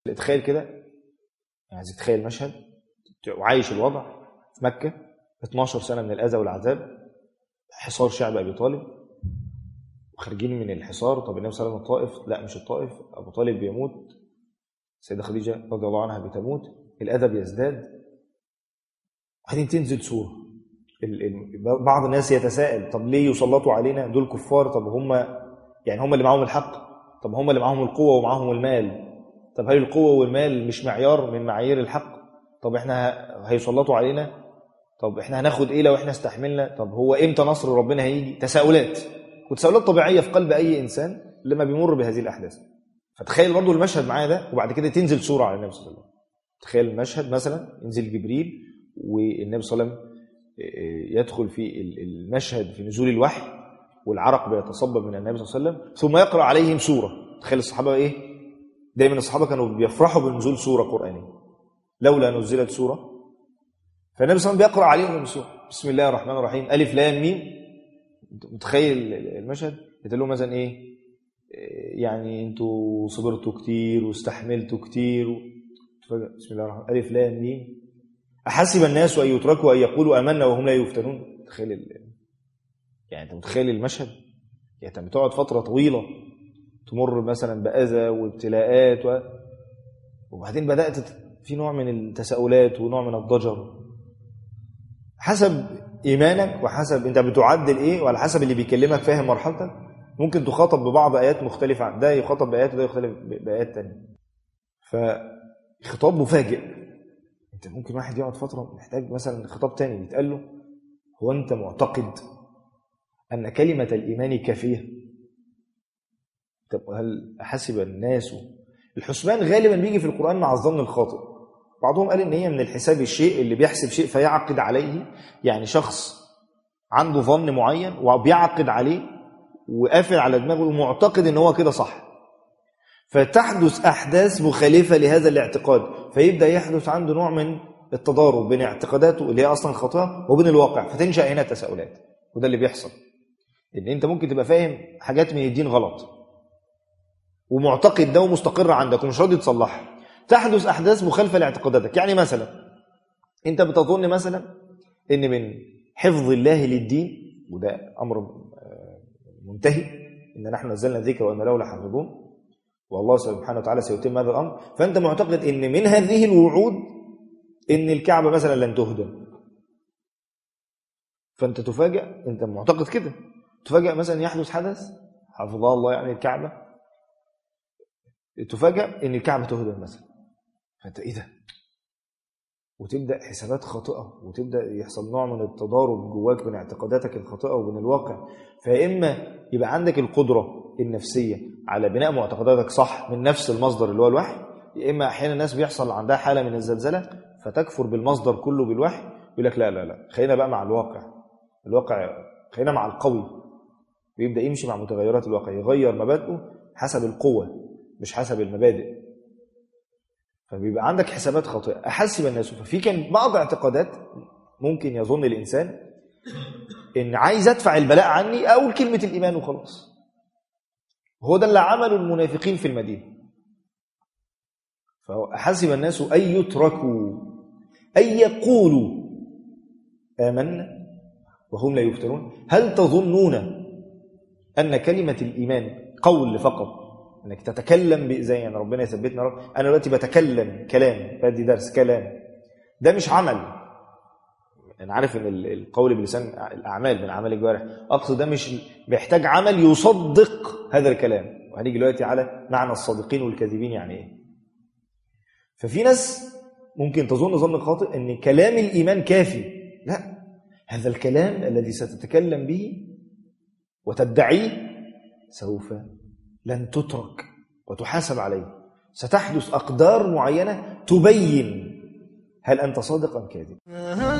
تخيل كده يعني عايزك تخيل مشهد وعايش الوضع في مكة 12 سنة من الأذى والعذاب حصار شعب أبي طالب وخارجين من الحصار طب النبي صلى الله عليه وسلم الطائف لا مش الطائف أبو طالب بيموت السيدة خديجة رضي الله عنها بتموت الأذى بيزداد وبعدين تنزل سورة ال- ال- بعض الناس يتساءل طب ليه يسلطوا علينا دول كفار طب هم يعني هم اللي معاهم الحق طب هم اللي معاهم القوة ومعاهم المال طب هل القوة والمال مش معيار من معايير الحق طب احنا ه- هيسلطوا علينا طب احنا هناخد ايه لو احنا استحملنا طب هو امتى نصر ربنا هيجي تساؤلات وتساؤلات طبيعية في قلب اي انسان لما بيمر بهذه الاحداث فتخيل برضو المشهد معايا ده وبعد كده تنزل سورة على النبي صلى الله عليه وسلم تخيل المشهد مثلا ينزل جبريل والنبي صلى الله عليه وسلم يدخل في المشهد في نزول الوحي والعرق بيتصبب من النبي صلى الله عليه وسلم ثم يقرأ عليهم سورة تخيل الصحابة ايه دايما الصحابة كانوا بيفرحوا بنزول سورة قرآنية لولا نزلت سورة فالنبي صلى الله عليه وسلم بيقرأ عليهم السورة بسم الله الرحمن الرحيم ألف لام ميم متخيل المشهد قلت لهم مثلا ايه يعني انتوا صبرتوا كتير واستحملتوا كتير و... بسم الله الرحمن الرحيم ألف لام ميم أحسب الناس أن يتركوا أن يقولوا آمنا وهم لا يفتنون تخيل ال... يعني أنت متخيل المشهد يعني أنت بتقعد فترة طويلة تمر مثلا بأذى وابتلاءات و... وبعدين بدأت في نوع من التساؤلات ونوع من الضجر حسب إيمانك وحسب أنت بتعدل إيه وعلى حسب اللي بيكلمك فاهم مرحلتك ممكن تخاطب ببعض آيات مختلفة عن ده يخاطب بآيات وده يختلف بآيات تانية فخطاب مفاجئ انت ممكن واحد يقعد فتره محتاج مثلا خطاب تاني بيتقال له هو انت معتقد ان كلمه الايمان كافيه طب هل حسب الناس الحسبان غالبا بيجي في القران مع الظن الخاطئ بعضهم قال ان هي من الحساب الشيء اللي بيحسب شيء فيعقد عليه يعني شخص عنده ظن معين وبيعقد عليه وقافل على دماغه ومعتقد ان هو كده صح فتحدث أحداث مخالفة لهذا الاعتقاد فيبدأ يحدث عنده نوع من التضارب بين اعتقاداته اللي هي أصلا خاطئة وبين الواقع فتنشأ هنا تساؤلات وده اللي بيحصل إن أنت ممكن تبقى فاهم حاجات من الدين غلط ومعتقد ده ومستقر عندك ومش راضي تصلحها تحدث أحداث مخالفة لاعتقاداتك يعني مثلا أنت بتظن مثلا إن من حفظ الله للدين وده أمر منتهي إن نحن نزلنا الذكر وإن له لحافظون والله سبحانه وتعالى سيتم هذا الامر فانت معتقد ان من هذه الوعود ان الكعبه مثلا لن تهدم فانت تفاجأ انت معتقد كده تفاجأ مثلا يحدث حدث حفظها الله يعني الكعبه تفاجأ ان الكعبه تهدم مثلا فانت ايه ده وتبدا حسابات خاطئه وتبدا يحصل نوع من التضارب جواك بين اعتقاداتك الخاطئه وبين الواقع فاما يبقى عندك القدره النفسيه على بناء معتقداتك صح من نفس المصدر اللي هو الوحي يا اما احيانا الناس بيحصل عندها حاله من الزلزله فتكفر بالمصدر كله بالوحي يقول لك لا لا لا خلينا بقى مع الواقع الواقع خلينا مع القوي ويبدا يمشي مع متغيرات الواقع يغير مبادئه حسب القوه مش حسب المبادئ فبيبقى عندك حسابات خاطئه احسب الناس ففي كان بعض اعتقادات ممكن يظن الانسان ان عايز ادفع البلاء عني اقول كلمه الايمان وخلاص هو ده اللي عمله المنافقين في المدينه فحسب الناس ان يتركوا ان يقولوا امنا وهم لا يفتنون هل تظنون ان كلمه الايمان قول فقط انك تتكلم زي يعني ربنا يثبتنا رب انا دلوقتي بتكلم كلام بدي درس كلام ده مش عمل انا عارف ان القول بلسان الاعمال من اعمال الجوارح اقصد ده مش بيحتاج عمل يصدق هذا الكلام وهنيجي دلوقتي على معنى الصادقين والكاذبين يعني ايه ففي ناس ممكن تظن ظن خاطئ ان كلام الايمان كافي لا هذا الكلام الذي ستتكلم به وتدعيه سوف لن تترك وتحاسب عليه ستحدث أقدار معينة تبين هل أنت صادق أم كاذب